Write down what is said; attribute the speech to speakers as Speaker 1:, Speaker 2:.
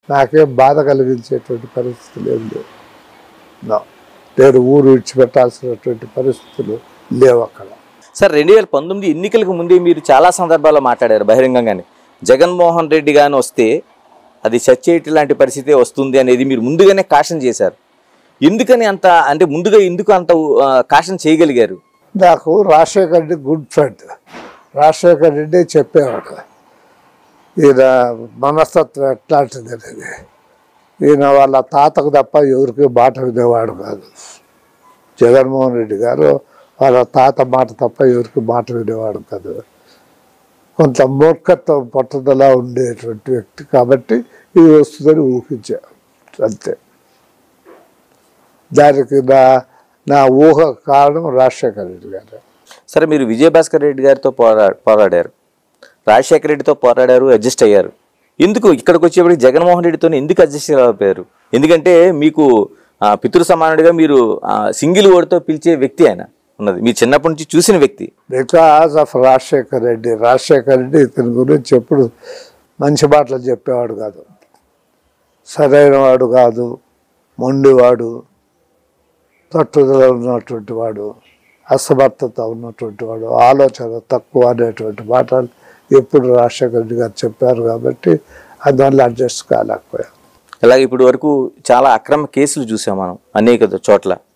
Speaker 1: నాకేం బాధ కలిగించేటువంటి పరిస్థితులు ఏం లేవు నా నేను ఊరు విడిచిపెట్టాల్సినటువంటి పరిస్థితులు లేవు అక్కడ
Speaker 2: సార్ రెండు వేల పంతొమ్మిది ఎన్నికలకు ముందే మీరు చాలా సందర్భాల్లో మాట్లాడారు బహిరంగంగానే జగన్మోహన్ రెడ్డి గాని వస్తే అది చచ్చేటి లాంటి పరిస్థితి వస్తుంది అనేది మీరు ముందుగానే కాషన్ చేశారు ఎందుకని అంత అంటే ముందుగా ఎందుకు అంత ఆ, కాషన్ చేయగలిగారు
Speaker 1: నాకు రాజశేఖర్ రెడ్డి గుడ్ ఫ్రెండ్ రాజశేఖర్ రెడ్డి చెప్పేవాడు ఈయన మనస్తత్వం ఎట్లాంటిది అనేది ఈయన వాళ్ళ తాతకు తప్ప ఎవరికి మాట వినేవాడు కాదు జగన్మోహన్ రెడ్డి గారు వాళ్ళ తాత మాట తప్ప ఎవరికి మాట వినేవాడు కాదు కొంత మూర్ఖత్వం పట్టుదల ఉండేటువంటి వ్యక్తి కాబట్టి ఇది వస్తుందని ఊహించా అంతే దానికి నా నా ఊహ కారణం రాజశేఖర రెడ్డి గారు
Speaker 2: సరే మీరు విజయభాస్కర్ రెడ్డి గారితో పోరా పోరాడారు రాజశేఖర రెడ్డితో పోరాడారు అడ్జస్ట్ అయ్యారు ఎందుకు ఇక్కడికి వచ్చేప్పటికి జగన్మోహన్ రెడ్డితో ఎందుకు అడ్జస్ట్ అయిపోయారు ఎందుకంటే మీకు ఆ, పితృ సమానుడిగా మీరు సింగిల్ ఓడితో పిలిచే వ్యక్తి ఆయన ఉన్నది మీ చిన్నప్పటి నుంచి చూసిన వ్యక్తి
Speaker 1: బికాస్ ఆఫ్ రాజశేఖర్ రెడ్డి రాజశేఖర్ రెడ్డి ఇతని గురించి ఎప్పుడు మంచి మాటలు చెప్పేవాడు కాదు సరైన వాడు కాదు మొండివాడు పట్టుదల ఉన్నటువంటి వాడు అసమర్థత ఉన్నటువంటి వాడు ఆలోచన తక్కువ అనేటువంటి మాటలు ఎప్పుడు రాజశేఖర రెడ్డి గారు చెప్పారు కాబట్టి అందువల్ల అడ్జస్ట్ కాలేకపోయాం
Speaker 2: అలాగే ఇప్పటి వరకు చాలా అక్రమ కేసులు చూసాం మనం అనేక చోట్ల